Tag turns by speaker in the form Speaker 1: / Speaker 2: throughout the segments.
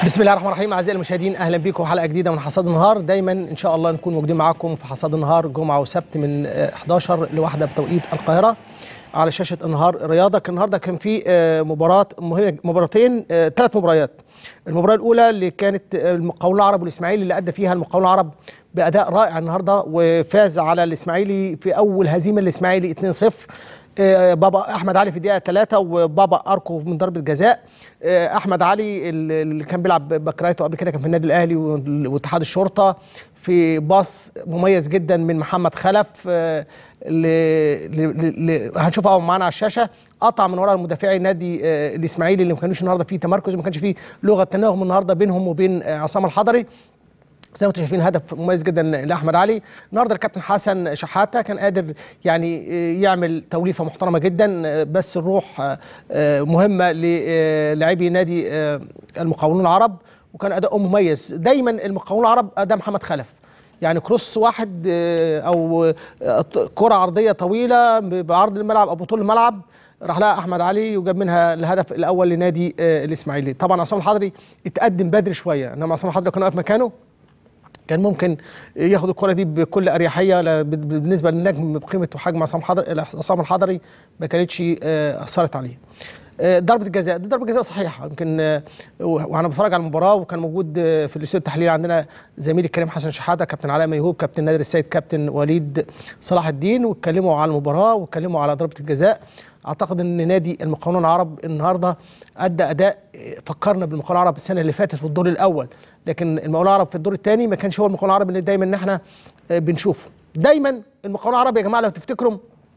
Speaker 1: بسم الله الرحمن الرحيم اعزائي المشاهدين اهلا بكم حلقه جديده من حصاد النهار دايما ان شاء الله نكون موجودين معاكم في حصاد النهار جمعه وسبت من 11 لواحدة بتوقيت القاهره على شاشه النهار رياضه كان النهارده كان في مباراه مهمه مباراتين ثلاث مباريات المباراه الاولى اللي كانت المقاولون العرب والاسماعيلي اللي ادى فيها المقاولون العرب باداء رائع النهارده وفاز على الاسماعيلي في اول هزيمه للاسماعيلي 2-0 بابا احمد علي في الدقيقه 3 وبابا اركو من ضربه جزاء احمد علي اللي كان بيلعب باكرايته قبل كده كان في النادي الاهلي واتحاد الشرطه في باص مميز جدا من محمد خلف اللي هنشوفها معانا على الشاشه قطع من وراء المدافعي نادي الاسماعيلي اللي ما كانوش النهارده فيه تمركز وما كانش فيه لغه تناغم النهارده بينهم وبين عصام الحضري زي ما انتم شايفين هدف مميز جدا لاحمد علي النهارده الكابتن حسن شحاته كان قادر يعني يعمل توليفه محترمه جدا بس الروح مهمه للاعبي نادي المقاولون العرب وكان اداؤهم مميز دايما المقاولون العرب اداء محمد خلف يعني كروس واحد او كره عرضيه طويله بعرض الملعب او بطول الملعب راح لها احمد علي وجاب منها الهدف الاول لنادي الاسماعيلي طبعا عصام الحضري اتقدم بدري شويه انما عصام الحضري كان واقف مكانه كان ممكن ياخد الكره دي بكل اريحيه بالنسبه للنجم بقيمه وحجم عصام حضري عصام الحضري ما كانتش اثرت عليه. ضربه الجزاء دي ضربه جزاء صحيحه يمكن وانا بتفرج على المباراه وكان موجود في الاستوديو التحليلي عندنا زميلي الكريم حسن شحاته كابتن علاء ميهوب كابتن نادر السيد كابتن وليد صلاح الدين واتكلموا على المباراه واتكلموا على ضربه الجزاء اعتقد ان نادي المقاولون العرب النهارده ادى اداء فكرنا بالمقاولون العرب السنه اللي فاتت في الدور الاول لكن المقاولون العرب في الدور الثاني ما كانش هو المقاولون العرب اللي دايما ان احنا بنشوفه دايما المقاولون العرب يا جماعه لو تفتكروا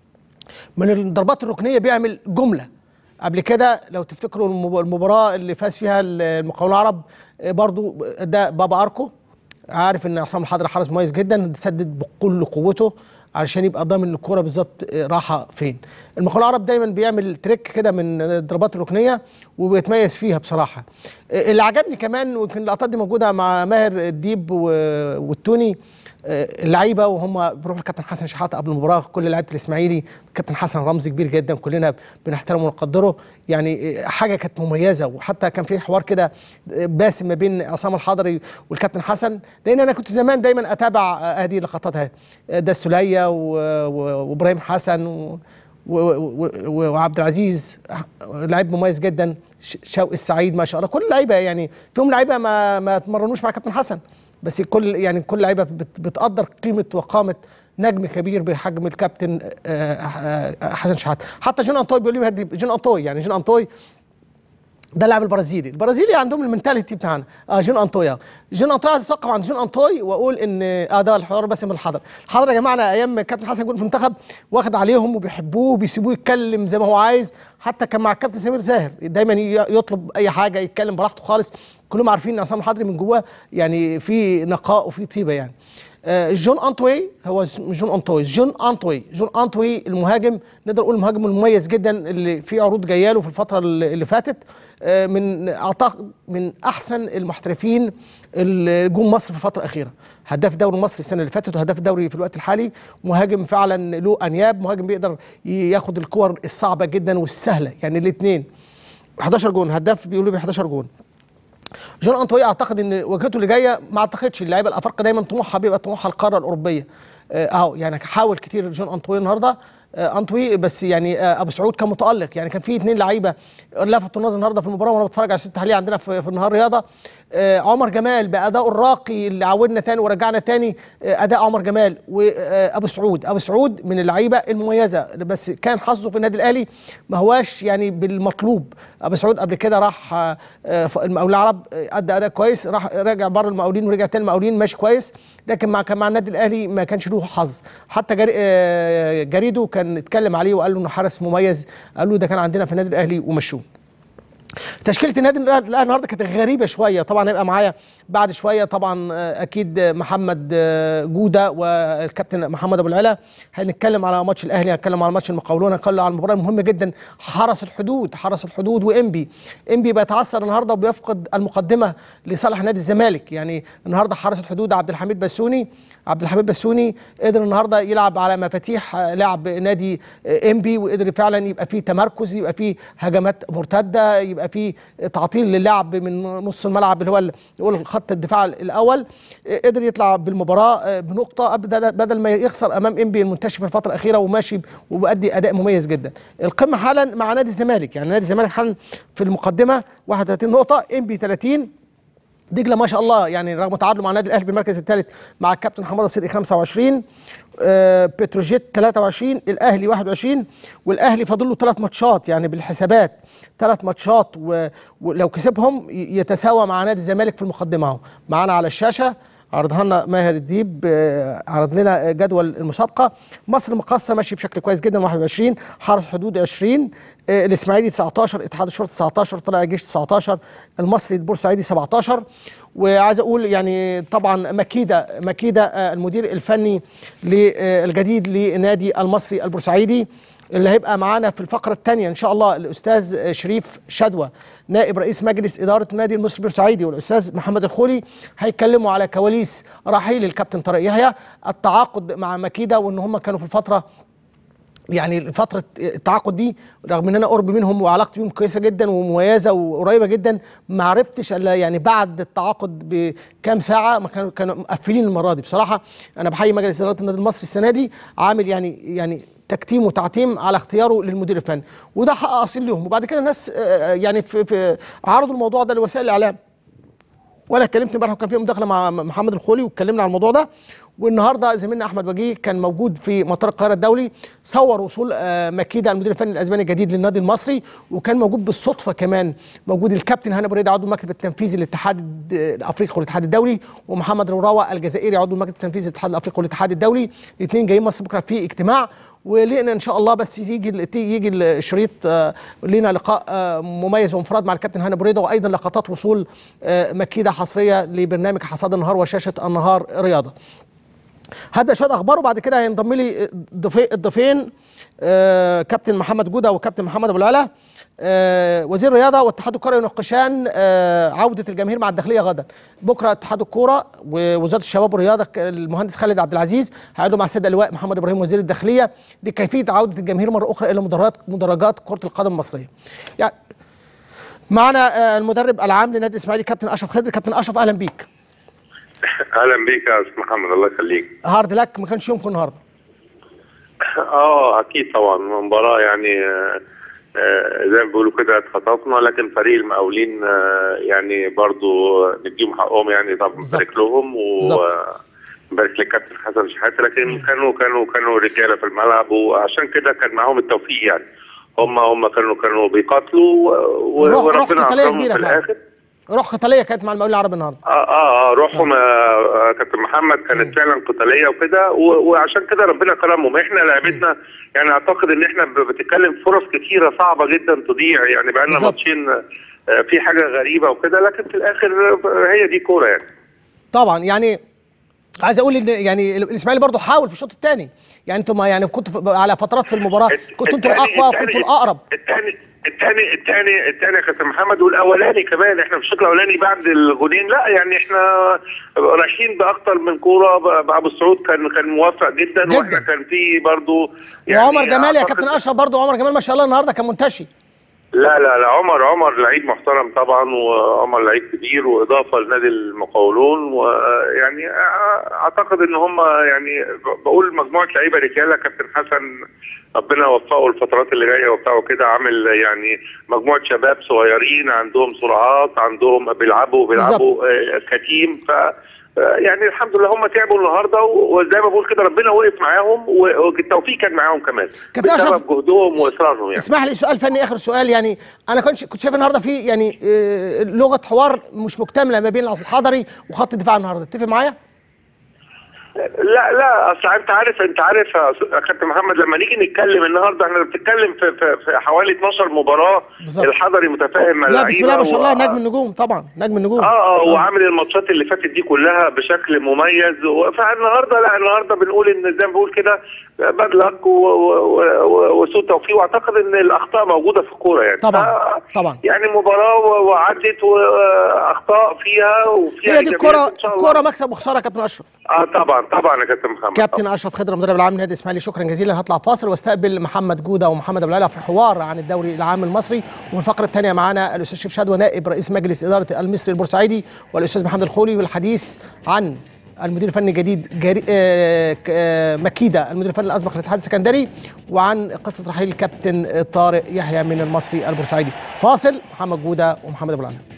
Speaker 1: من الضربات الركنيه بيعمل جمله قبل كده لو تفتكروا المباراه اللي فاز فيها المقاولون العرب برضو ده بابا اركو عارف ان عصام الحضري حارس مميز جدا سدد بكل قوته علشان يبقى ضامن الكوره بالظبط رايحه فين المقاولون العرب دايما بيعمل تريك كده من الضربات الركنيه وبيتميز فيها بصراحه اللي عجبني كمان ويمكن اللقطات دي موجوده مع ماهر الديب والتوني اللعيبه وهم بيروحوا الكابتن حسن شحاته قبل المباراه كل لعيبه الاسماعيلي الكابتن حسن رمز كبير جدا كلنا بنحترمه ونقدره يعني حاجه كانت مميزه وحتى كان في حوار كده باسم ما بين عصام الحضري والكابتن حسن لان انا كنت زمان دايما اتابع هذه اللقطات ده السليه وابراهيم حسن و وعبد العزيز لعيب مميز جدا شوقي السعيد ما شاء الله كل اللعيبه يعني فيهم لعيبه ما ما اتمرنوش مع كابتن حسن بس كل يعني كل لعيبه بتقدر قيمه وقامه نجم كبير بحجم الكابتن حسن شحاته حتى جون انطوي بيقول لي جون انطوي يعني جون انطوي ده اللاعب البرازيلي البرازيلي عندهم المنتاليتي بتاعنا اه جون انطوي جون انطوي عايز اتوقف عند جون انطوي واقول ان اه ده الحوار بس من الحضر الحضر يا جماعه انا ايام كابتن حسن يكون في المنتخب واخد عليهم وبيحبوه وبيسيبوه يتكلم زي ما هو عايز حتى كان مع الكابتن سمير زاهر دايما يطلب اي حاجه يتكلم براحته خالص كلهم عارفين ان عصام الحضري من جواه يعني في نقاء وفي طيبه يعني جون انطوي هو جون انطوي جون انطوي جون انطوي المهاجم نقدر نقول المهاجم المميز جدا اللي في عروض جايه له في الفتره اللي فاتت من اعتقد من احسن المحترفين اللي جم مصر في الفتره الاخيره هداف الدوري المصري السنه اللي فاتت وهداف الدوري في الوقت الحالي مهاجم فعلا له انياب مهاجم بيقدر ياخد الكور الصعبه جدا والسهله يعني الاثنين 11 جون هداف بيقولوا ب 11 جون جون انطوي اعتقد ان واجهته اللي جايه ما اعتقدش اللعيبه الافارقه دايما طموحها بيبقى طموحها القاره الاوروبيه اهو يعني حاول كتير جون انطوي النهارده انطوي بس يعني ابو سعود كان متالق يعني كان في اثنين لعيبه لفتوا النظر النهارده في المباراه وانا بتفرج على الاستوديو التحليلي عندنا في, في النهار رياضه عمر جمال بادائه الراقي اللي عودنا تاني ورجعنا تاني اداء عمر جمال وابو سعود ابو سعود من اللعيبه المميزه بس كان حظه في النادي الاهلي ما هواش يعني بالمطلوب ابو سعود قبل كده راح المقاولين العرب ادى اداء كويس راح راجع بره المقاولين ورجع تاني المقاولين ماشي كويس لكن مع كان مع النادي الاهلي ما كانش له حظ حتى جري جريدو كان اتكلم عليه وقال له انه حارس مميز قال له ده كان عندنا في النادي الاهلي ومشوه تشكيله النادي الاهلي النهارده كانت غريبه شويه طبعا هيبقى معايا بعد شويه طبعا اكيد محمد جوده والكابتن محمد ابو العلا هنتكلم على ماتش الاهلي هنتكلم على ماتش المقاولون هنتكلم على المباراه المهمه جدا حرس الحدود حرس الحدود وانبي انبي بيتعثر النهارده وبيفقد المقدمه لصالح نادي الزمالك يعني النهارده حرس الحدود عبد الحميد بسوني عبد الحميد بسوني قدر النهارده يلعب على مفاتيح آه، لعب نادي آه، انبي وقدر فعلا يبقى فيه تمركز يبقى فيه هجمات مرتده يبقى فيه تعطيل للعب من نص الملعب اللي هو ال- نقول خط الدفاع الاول آه، قدر يطلع بالمباراه آه، بنقطه بدل بدل ما يخسر امام انبي المنتشر في الفتره الاخيره وماشي وبيأدي اداء مميز جدا القمه حالا مع نادي الزمالك يعني نادي الزمالك حالا في المقدمه 31 نقطه انبي 30 دجله ما شاء الله يعني رغم تعادله مع النادي الاهلي بالمركز الثالث مع الكابتن حماده صدقي 25 آه بتروجيت 23 الاهلي 21 والاهلي فاضل له ثلاث ماتشات يعني بالحسابات ثلاث ماتشات و- ولو كسبهم ي- يتساوى مع نادي الزمالك في المقدمه اهو معانا على الشاشه عرضها لنا ماهر الديب آه، عرض لنا جدول المسابقه مصر مقاصه ماشي بشكل كويس جدا 21 حرس حدود 20 آه، الاسماعيلي 19 اتحاد الشرطه 19 طلع الجيش 19 المصري البورسعيدي 17 وعايز اقول يعني طبعا مكيده مكيده آه، المدير الفني للجديد لنادي المصري البورسعيدي اللي هيبقى معانا في الفقره الثانيه ان شاء الله الاستاذ شريف شدوى نائب رئيس مجلس اداره النادي المصري البورسعيدي والاستاذ محمد الخولي هيتكلموا على كواليس رحيل الكابتن طارق يحيى التعاقد مع مكيده وان هم كانوا في الفتره يعني فترة التعاقد دي رغم ان انا قرب منهم وعلاقتي بيهم كويسة جدا ومميزة وقريبة جدا ما عرفتش الا يعني بعد التعاقد بكام ساعة ما كانوا كانوا مقفلين المرة دي بصراحة انا بحيي مجلس ادارة النادي المصري السنة دي عامل يعني يعني تكتيم وتعتيم على اختياره للمدير الفني وده حق اصيل لهم وبعد كده الناس آه، يعني في, في عرضوا الموضوع ده لوسائل الاعلام وانا اتكلمت امبارح وكان في مداخله مع محمد الخولي واتكلمنا على الموضوع ده والنهارده زميلنا احمد وجيه كان موجود في مطار القاهره الدولي صور وصول آه، مكيده المدير الفني الاسباني الجديد للنادي المصري وكان موجود بالصدفه كمان موجود الكابتن هاني بريده عضو المكتب التنفيذي للاتحاد الد- الافريقي والاتحاد الدولي ومحمد روراوه الجزائري عضو المكتب التنفيذي للاتحاد الافريقي والاتحاد الدولي الاثنين جايين مصر بكره في اجتماع ولقينا ان شاء الله بس يجي ال- يجي الشريط آه، لينا لقاء آه، مميز وانفراد مع الكابتن هاني بريده وايضا لقطات وصول آه، مكيده حصريه لبرنامج حصاد النهار وشاشه النهار رياضه. هبدا شويه اخبار وبعد كده هينضم لي ضيفي- الضيفين آه، كابتن محمد جوده وكابتن محمد ابو العلا آه، وزير الرياضه واتحاد الكره يناقشان آه، عوده الجماهير مع الداخليه غدا بكره اتحاد الكوره ووزاره الشباب والرياضه ك- المهندس خالد عبد العزيز هيقعدوا مع السيد اللواء محمد ابراهيم وزير الداخليه لكيفيه عوده الجماهير مره اخرى الى مدرجات مدرجات كره القدم المصريه يعني معنا آه، المدرب العام لنادي الاسماعيلي كابتن اشرف خضر كابتن اشرف اهلا بيك
Speaker 2: اهلا بيك يا استاذ محمد الله يخليك
Speaker 1: هارد لك ما كانش يومكم النهارده
Speaker 2: اه اكيد طبعا مباراه يعني آه، آه، زي ما بيقولوا كده اتخطفنا لكن فريق المقاولين آه، يعني برضو نديهم حقهم يعني طبعا
Speaker 1: بالظبط.
Speaker 2: نبارك لهم
Speaker 1: بالظبط.
Speaker 2: ونبارك للكابتن حسن شحاته لكن كانوا كانوا كانوا رجاله في الملعب وعشان كده كان معاهم التوفيق يعني هم هم كانوا كانوا بيقاتلوا و-
Speaker 1: روح- روح
Speaker 2: وربنا
Speaker 1: قتالية
Speaker 2: اكرمهم
Speaker 1: كبيرة
Speaker 2: في
Speaker 1: فعلا.
Speaker 2: الاخر
Speaker 1: روح قتاليه كانت مع المقاولين العرب النهارده
Speaker 2: اه اه اه روحهم آه، آه، كابتن محمد كانت فعلا قتاليه وكده و- وعشان كده ربنا كرمهم احنا لعبتنا يعني اعتقد ان احنا ب- بتتكلم فرص كتيره صعبه جدا تضيع يعني بقى لنا
Speaker 1: بالظبط.
Speaker 2: ماتشين آه، في حاجه غريبه وكده لكن في الاخر آه، هي دي كوره يعني
Speaker 1: طبعا يعني عايز اقول ان يعني الاسماعيلي برضه حاول في الشوط الثاني يعني انتم يعني كنتوا في- على فترات في المباراه كنتوا انتوا
Speaker 2: التاني-
Speaker 1: الاقوى
Speaker 2: التاني-
Speaker 1: وكنتوا الاقرب
Speaker 2: الثاني الثاني الثاني الثاني يا كابتن محمد والاولاني كمان احنا في الشوط الاولاني بعد الجونين لا يعني احنا رايحين باكتر من كوره ب- ابو السعود كان كان موفق جدا,
Speaker 1: جداً.
Speaker 2: واحنا كان في برضو يعني
Speaker 1: وعمر جمال يا
Speaker 2: أعتقد-
Speaker 1: كابتن اشرف برضه عمر جمال ما شاء الله النهارده كان منتشي
Speaker 2: لا لا لا عمر عمر لعيب محترم طبعا وعمر لعيب كبير واضافه لنادي المقاولون ويعني اعتقد ان هم يعني بقول مجموعه لعيبه رجاله كابتن حسن ربنا يوفقه الفترات اللي جايه وبتاع وكده عامل يعني مجموعه شباب صغيرين عندهم سرعات عندهم بيلعبوا بيلعبوا آه، كتيم ف يعني الحمد لله هم تعبوا النهارده وزي ما بقول كده ربنا وقف معاهم والتوفيق كان معاهم كمان
Speaker 1: كابتن أشرف،
Speaker 2: بسبب جهدهم واصرارهم يعني
Speaker 1: اسمح لي سؤال فني اخر سؤال يعني انا كنت كنت شايف النهارده في يعني آه، لغه حوار مش مكتمله ما بين الحضري وخط الدفاع النهارده تتفق معايا؟
Speaker 2: لا لا اصل انت عارف انت عارف يا أستاذ- يا كابتن محمد لما نيجي نتكلم النهارده احنا بنتكلم في, في, في حوالي 12 مباراه
Speaker 1: بالظبط.
Speaker 2: الحضري متفاهم مع
Speaker 1: لا بسم الله ما شاء الله
Speaker 2: و-
Speaker 1: نجم النجوم طبعا نجم النجوم
Speaker 2: اه اه وعامل الماتشات اللي فاتت دي كلها بشكل مميز و- فالنهارده لا النهارده بنقول ان زي ما بقول كده باد لك و- و- و- وسوء توفيق واعتقد ان الاخطاء موجوده في الكوره يعني
Speaker 1: طبعا
Speaker 2: ف-
Speaker 1: طبعا
Speaker 2: يعني مباراه و- وعدت واخطاء فيها وفيها
Speaker 1: هي دي
Speaker 2: إيجابيات
Speaker 1: الكرة
Speaker 2: إن شاء الله.
Speaker 1: الكرة مكسب وخسارة يا كابتن أشرف
Speaker 2: اه طبعا طبعا يا كابتن محمد
Speaker 1: كابتن اشرف خضر المدرب العام لنادي الاسماعيلي شكرا جزيلا هطلع فاصل واستقبل محمد جوده ومحمد ابو العلا في حوار عن الدوري العام المصري وفي الفقره الثانيه معانا الاستاذ شريف شدوى نائب رئيس مجلس اداره المصري البورسعيدي والاستاذ محمد الخولي والحديث عن المدير الفني الجديد جاري آه ك- آه مكيده المدير الفني الاسبق للاتحاد السكندري وعن قصه رحيل الكابتن طارق يحيى من المصري البورسعيدي فاصل محمد جوده ومحمد ابو العلا